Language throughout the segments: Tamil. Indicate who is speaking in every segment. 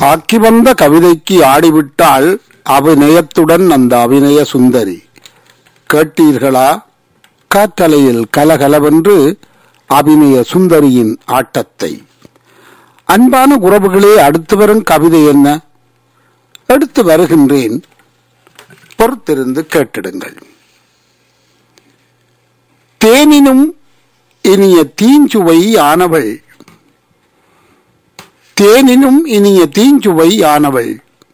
Speaker 1: ஆக்கி வந்த கவிதைக்கு ஆடிவிட்டாள் அபிநயத்துடன் அந்த அபிநய சுந்தரி கேட்டீர்களா காற்றலையில் கலகலவென்று அபிநய சுந்தரியின் ஆட்டத்தை அன்பான உறவுகளே அடுத்து வரும் கவிதை என்ன எடுத்து வருகின்றேன் பொறுத்திருந்து கேட்டிடுங்கள் தேனினும் இனிய தீஞ்சுவை ஆனவள் தேனினும் இனிய தீஞ்சுவை ஆனவள்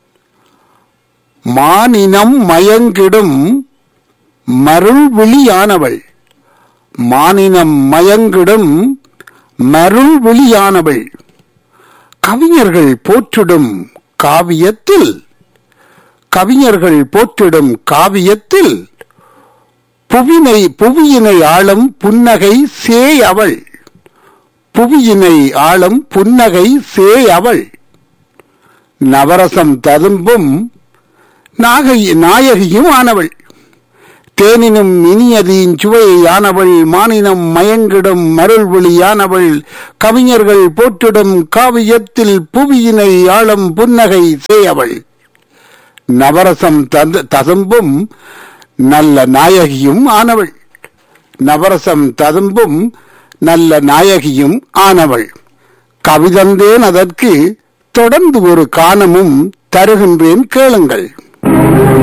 Speaker 1: மானினம் மயங்கிடும் மருள் விழியானவள் மானினம் மயங்கிடும் மருள் விழியானவள் கவிஞர்கள் போற்றிடும் காவியத்தில் கவிஞர்கள் போற்றிடும் காவியத்தில் புவினை புவியினை ஆளும் புன்னகை சேய் அவள் புவியினை ஆளும் புன்னகை சேய் அவள் நவரசம் ததும்பும் நாகை நாயகியும் ஆனவள் தேனினும் இனியதின் சுவையானவள் மானினம் மயங்கிடும் மருள்வொளியானவள் கவிஞர்கள் போற்றிடும் காவியத்தில் புவியினை ஆளும் புன்னகை சேயவள் நவரசம் தந்து- ததும்பும் நல்ல நாயகியும் ஆனவள் நவரசம் ததும்பும் நல்ல நாயகியும் ஆனவள் கவிதந்தேன் அதற்கு தொடர்ந்து ஒரு காணமும் தருகின்றேன் கேளுங்கள்